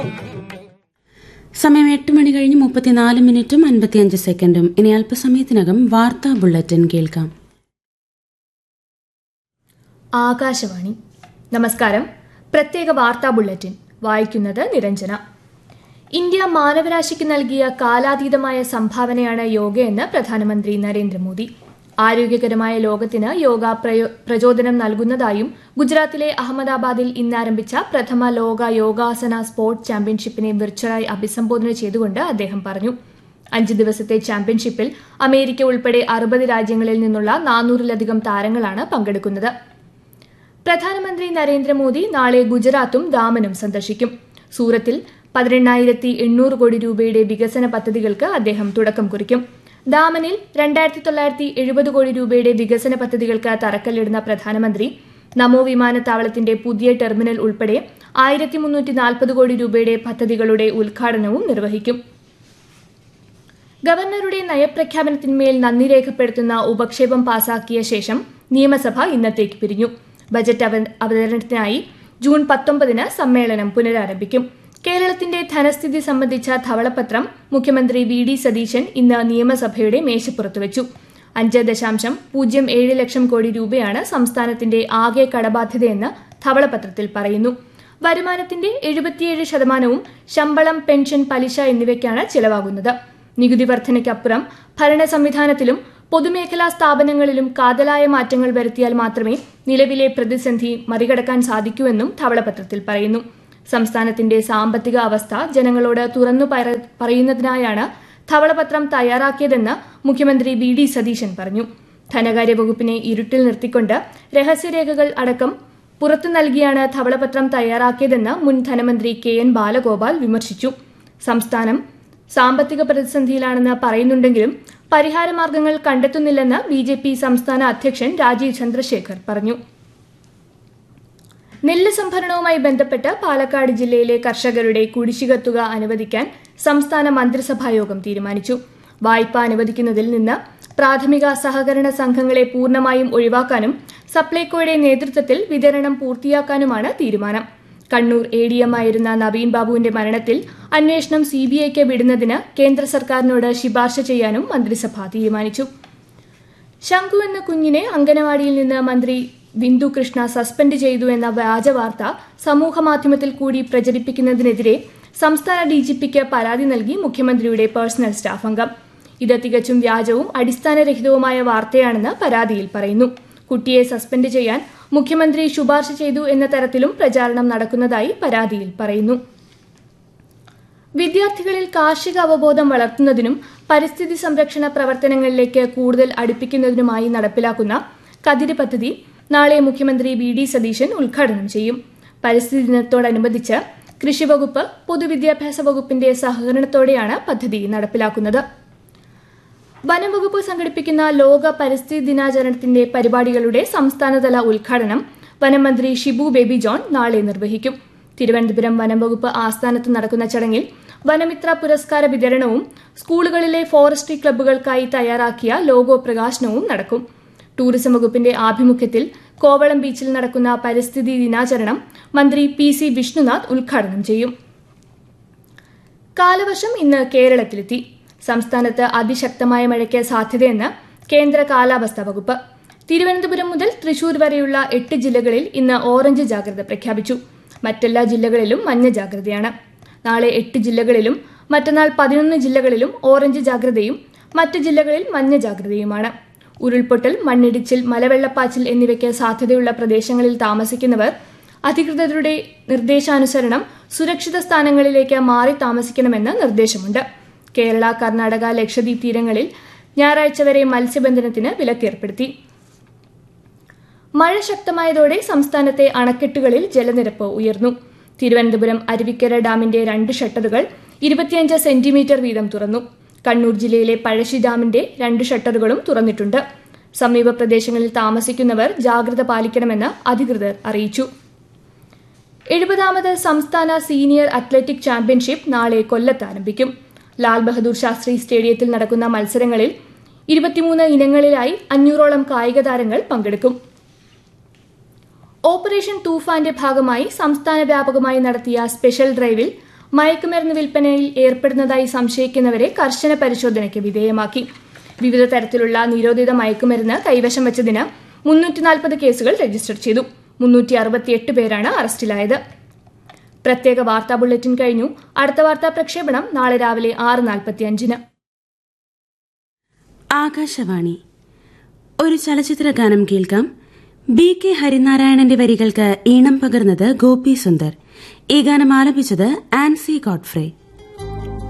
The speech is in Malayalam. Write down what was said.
സമയം എട്ട് മണി കഴിഞ്ഞ് മുപ്പത്തിനാല് മിനിറ്റും അൻപത്തിയഞ്ച് സെക്കൻഡും ഇനി അല്പസമയത്തിനകം വാർത്താ ബുള്ളറ്റിൻ കേൾക്കാം ആകാശവാണി നമസ്കാരം പ്രത്യേക വാർത്താ ബുള്ളറ്റിൻ വായിക്കുന്നത് നിരഞ്ജന ഇന്ത്യ മാനവരാശിക്ക് നൽകിയ കാലാതീതമായ സംഭാവനയാണ് യോഗയെന്ന് പ്രധാനമന്ത്രി നരേന്ദ്രമോദി ആരോഗ്യകരമായ ലോകത്തിന് യോഗ പ്രയോ പ്രചോദനം നൽകുന്നതായും ഗുജറാത്തിലെ അഹമ്മദാബാദിൽ ഇന്ന് ആരംഭിച്ച പ്രഥമ ലോക യോഗാസന സ്പോർട്സ് ചാമ്പ്യൻഷിപ്പിനെ വിർച്വലായി അഭിസംബോധന ചെയ്തുകൊണ്ട് അദ്ദേഹം പറഞ്ഞു അഞ്ച് ദിവസത്തെ ചാമ്പ്യൻഷിപ്പിൽ അമേരിക്ക ഉൾപ്പെടെ അറുപത് രാജ്യങ്ങളിൽ നിന്നുള്ള നാനൂറിലധികം താരങ്ങളാണ് പങ്കെടുക്കുന്നത് പ്രധാനമന്ത്രി നരേന്ദ്രമോദി നാളെ ഗുജറാത്തും ദാമനും സന്ദർശിക്കും സൂറത്തിൽ പതിനെണ്ണായിരത്തി എണ്ണൂറ് കോടി രൂപയുടെ വികസന പദ്ധതികൾക്ക് അദ്ദേഹം തുടക്കം കുറിക്കും ദാമനിൽ രണ്ടായിരത്തി തൊള്ളായിരത്തി എഴുപത് കോടി രൂപയുടെ വികസന പദ്ധതികൾക്ക് തറക്കല്ലിടുന്ന പ്രധാനമന്ത്രി നമോ വിമാനത്താവളത്തിന്റെ പുതിയ ടെർമിനൽ ഉൾപ്പെടെ ആയിരത്തി മുന്നൂറ്റി നാൽപ്പത് കോടി രൂപയുടെ പദ്ധതികളുടെ ഉദ്ഘാടനവും നിർവഹിക്കും ഗവർണറുടെ നയപ്രഖ്യാപനത്തിന്മേൽ നന്ദി രേഖപ്പെടുത്തുന്ന ഉപക്ഷേപം പാസാക്കിയ ശേഷം നിയമസഭ ഇന്നത്തേക്ക് പിരിഞ്ഞു ബജറ്റ് അവ- അവതരണത്തിനായി ജൂൺ പത്തൊമ്പതിന് സമ്മേളനം പുനരാരംഭിക്കും കേരളത്തിന്റെ ധനസ്ഥിതി സംബന്ധിച്ച ധവളപത്രം മുഖ്യമന്ത്രി വി ഡി സതീശൻ ഇന്ന് നിയമസഭയുടെ മേശപ്പുറത്ത് വെച്ചു അഞ്ച് ദശാംശം പൂജ്യം ഏഴ് ലക്ഷം കോടി രൂപയാണ് സംസ്ഥാനത്തിന്റെ ആകെ കടബാധ്യതയെന്ന് ധവളപത്രത്തിൽ പറയുന്നു വരുമാനത്തിന്റെ എഴുപത്തിയേഴ് ശതമാനവും ശമ്പളം പെൻഷൻ പലിശ എന്നിവയ്ക്കാണ് ചെലവാകുന്നത് നികുതി വർധനയ്ക്കപ്പുറം ഭരണ സംവിധാനത്തിലും പൊതുമേഖലാ സ്ഥാപനങ്ങളിലും കാതലായ മാറ്റങ്ങൾ വരുത്തിയാൽ മാത്രമേ നിലവിലെ പ്രതിസന്ധി മറികടക്കാൻ സാധിക്കൂവെന്നും ധവളപത്രത്തിൽ പറയുന്നു സംസ്ഥാനത്തിന്റെ സാമ്പത്തിക അവസ്ഥ ജനങ്ങളോട് തുറന്നു പറ- പറയുന്നതിനായാണ് ധവളപത്രം തയ്യാറാക്കിയതെന്ന് മുഖ്യമന്ത്രി വി ഡി സതീശൻ പറഞ്ഞു ധനകാര്യ വകുപ്പിനെ ഇരുട്ടിൽ നിർത്തിക്കൊണ്ട് രഹസ്യരേഖകൾ അടക്കം പുറത്തു നൽകിയാണ് ധവളപത്രം തയ്യാറാക്കിയതെന്ന് മുൻ ധനമന്ത്രി കെ എൻ ബാലഗോപാൽ വിമർശിച്ചു സംസ്ഥാനം സാമ്പത്തിക പ്രതിസന്ധിയിലാണെന്ന് പറയുന്നുണ്ടെങ്കിലും പരിഹാരമാർഗങ്ങൾ കണ്ടെത്തുന്നില്ലെന്ന് ബി ജെ പി സംസ്ഥാന അധ്യക്ഷൻ രാജീവ് ചന്ദ്രശേഖർ പറഞ്ഞു നെല്ല് സംഭരണവുമായി ബന്ധപ്പെട്ട് പാലക്കാട് ജില്ലയിലെ കർഷകരുടെ കുടിശ്ശിക തുക അനുവദിക്കാൻ സംസ്ഥാന മന്ത്രിസഭാ യോഗം തീരുമാനിച്ചു വായ്പ അനുവദിക്കുന്നതിൽ നിന്ന് പ്രാഥമിക സഹകരണ സംഘങ്ങളെ പൂർണ്ണമായും ഒഴിവാക്കാനും സപ്ലൈകോയുടെ നേതൃത്വത്തിൽ വിതരണം പൂർത്തിയാക്കാനുമാണ് തീരുമാനം കണ്ണൂർ എ ഡി എം ആയിരുന്ന നവീൻ ബാബുവിന്റെ മരണത്തിൽ അന്വേഷണം സി ബി ഐക്ക് വിടുന്നതിന് കേന്ദ്ര സർക്കാരിനോട് ശുപാർശ ചെയ്യാനും മന്ത്രിസഭ തീരുമാനിച്ചു ശംഖു എന്ന കുഞ്ഞിനെ അങ്കനവാടിയിൽ നിന്ന് മന്ത്രി ബിന്ദു കൃഷ്ണ സസ്പെൻഡ് ചെയ്തു എന്ന വ്യാജ വാർത്ത സമൂഹമാധ്യമത്തിൽ കൂടി പ്രചരിപ്പിക്കുന്നതിനെതിരെ സംസ്ഥാന ഡിജിപിക്ക് പരാതി നൽകി മുഖ്യമന്ത്രിയുടെ പേഴ്സണൽ സ്റ്റാഫ് അംഗം ഇത് തികച്ചും വ്യാജവും അടിസ്ഥാനരഹിതവുമായ വാർത്തയാണെന്ന് പരാതിയിൽ പറയുന്നു കുട്ടിയെ സസ്പെൻഡ് ചെയ്യാൻ മുഖ്യമന്ത്രി ശുപാർശ ചെയ്തു എന്ന തരത്തിലും പ്രചാരണം നടക്കുന്നതായി പരാതിയിൽ പറയുന്നു വിദ്യാർത്ഥികളിൽ കാർഷിക അവബോധം വളർത്തുന്നതിനും പരിസ്ഥിതി സംരക്ഷണ പ്രവർത്തനങ്ങളിലേക്ക് കൂടുതൽ അടുപ്പിക്കുന്നതിനുമായി നടപ്പിലാക്കുന്ന കതിര് പദ്ധതി നാളെ മുഖ്യമന്ത്രി വി ഡി സതീശൻ ഉദ്ഘാടനം ചെയ്യും പരിസ്ഥിതി ദിനത്തോടനുബന്ധിച്ച് കൃഷിവകുപ്പ് പൊതുവിദ്യാഭ്യാസ വകുപ്പിന്റെ സഹകരണത്തോടെയാണ് പദ്ധതി നടപ്പിലാക്കുന്നത് വനംവകുപ്പ് സംഘടിപ്പിക്കുന്ന ലോക പരിസ്ഥിതി ദിനാചരണത്തിന്റെ പരിപാടികളുടെ സംസ്ഥാനതല ഉദ്ഘാടനം വനമന്ത്രി ഷിബു ബേബി ജോൺ നാളെ നിർവഹിക്കും തിരുവനന്തപുരം വനംവകുപ്പ് ആസ്ഥാനത്ത് നടക്കുന്ന ചടങ്ങിൽ വനമിത്ര പുരസ്കാര വിതരണവും സ്കൂളുകളിലെ ഫോറസ്ട്രി ക്ലബ്ബുകൾക്കായി തയ്യാറാക്കിയ ലോഗോ പ്രകാശനവും നടക്കും ടൂറിസം വകുപ്പിന്റെ ആഭിമുഖ്യത്തിൽ കോവളം ബീച്ചിൽ നടക്കുന്ന പരിസ്ഥിതി ദിനാചരണം മന്ത്രി പി സി വിഷ്ണുനാഥ് ഉദ്ഘാടനം ചെയ്യും കാലവർഷം ഇന്ന് കേരളത്തിലെത്തി സംസ്ഥാനത്ത് അതിശക്തമായ മഴയ്ക്ക് സാധ്യതയെന്ന് കേന്ദ്ര കാലാവസ്ഥാ വകുപ്പ് തിരുവനന്തപുരം മുതൽ തൃശൂർ വരെയുള്ള എട്ട് ജില്ലകളിൽ ഇന്ന് ഓറഞ്ച് ജാഗ്രത പ്രഖ്യാപിച്ചു മറ്റെല്ലാ ജില്ലകളിലും മഞ്ഞ ജാഗ്രതയാണ് നാളെ എട്ട് ജില്ലകളിലും മറ്റന്നാൾ പതിനൊന്ന് ജില്ലകളിലും ഓറഞ്ച് ജാഗ്രതയും മറ്റ് ജില്ലകളിൽ മഞ്ഞ ജാഗ്രതയുമാണ് ഉരുൾപൊട്ടൽ മണ്ണിടിച്ചിൽ മലവെള്ളപ്പാച്ചിൽ എന്നിവയ്ക്ക് സാധ്യതയുള്ള പ്രദേശങ്ങളിൽ താമസിക്കുന്നവർ അധികൃതരുടെ നിർദ്ദേശാനുസരണം സുരക്ഷിത സ്ഥാനങ്ങളിലേക്ക് മാറി താമസിക്കണമെന്ന് നിർദ്ദേശമുണ്ട് കേരള കർണാടക ലക്ഷദ്വീപ് തീരങ്ങളിൽ ഞായറാഴ്ച വരെ മത്സ്യബന്ധനത്തിന് വിലക്കേർപ്പെടുത്തി മഴ ശക്തമായതോടെ സംസ്ഥാനത്തെ അണക്കെട്ടുകളിൽ ജലനിരപ്പ് ഉയർന്നു തിരുവനന്തപുരം അരുവിക്കര ഡാമിന്റെ രണ്ട് ഷട്ടറുകൾ ഇരുപത്തിയഞ്ച് സെന്റിമീറ്റർ വീതം തുറന്നു കണ്ണൂർ ജില്ലയിലെ പഴശ്ശി ഡാമിന്റെ രണ്ട് ഷട്ടറുകളും തുറന്നിട്ടുണ്ട് സമീപ പ്രദേശങ്ങളിൽ താമസിക്കുന്നവർ ജാഗ്രത പാലിക്കണമെന്ന് അധികൃതർ അറിയിച്ചു എഴുപതാമത് സംസ്ഥാന സീനിയർ അത്ലറ്റിക് ചാമ്പ്യൻഷിപ്പ് നാളെ കൊല്ലത്ത് ആരംഭിക്കും ലാൽ ബഹദൂർ ശാസ്ത്രി സ്റ്റേഡിയത്തിൽ നടക്കുന്ന മത്സരങ്ങളിൽ ഇരുപത്തിമൂന്ന് ഇനങ്ങളിലായി അഞ്ഞൂറോളം കായിക താരങ്ങൾ പങ്കെടുക്കും ഓപ്പറേഷൻ തൂഫാന്റെ ഭാഗമായി സംസ്ഥാന വ്യാപകമായി നടത്തിയ സ്പെഷ്യൽ ഡ്രൈവിൽ മയക്കുമരുന്ന് വിൽപ്പനയിൽ ഏർപ്പെടുന്നതായി സംശയിക്കുന്നവരെ കർശന പരിശോധനയ്ക്ക് വിധേയമാക്കി വിവിധ തരത്തിലുള്ള നിരോധിത മയക്കുമരുന്ന് കൈവശം വെച്ചതിന് മുന്നൂറ്റി നാൽപ്പത് കേസുകൾ രജിസ്റ്റർ ചെയ്തു മുന്നൂറ്റി അറുപത്തിയെട്ട് പേരാണ് അറസ്റ്റിലായത് പ്രത്യേക വാർത്താ ബുള്ളറ്റിൻ കഴിഞ്ഞു അടുത്ത വാർത്താ പ്രക്ഷേപണം നാളെ രാവിലെ ആറ് നാൽപ്പത്തിയഞ്ചിന് ആകാശവാണി ഒരു ചലച്ചിത്ര ഗാനം കേൾക്കാം ബി കെ ഹരിനാരായണന്റെ വരികൾക്ക് ഈണം പകർന്നത് ഗോപി സുന്ദർ ഈ ഗാനം ആലപിച്ചത് ആൻസി ഗോഡ്ഫ്രേ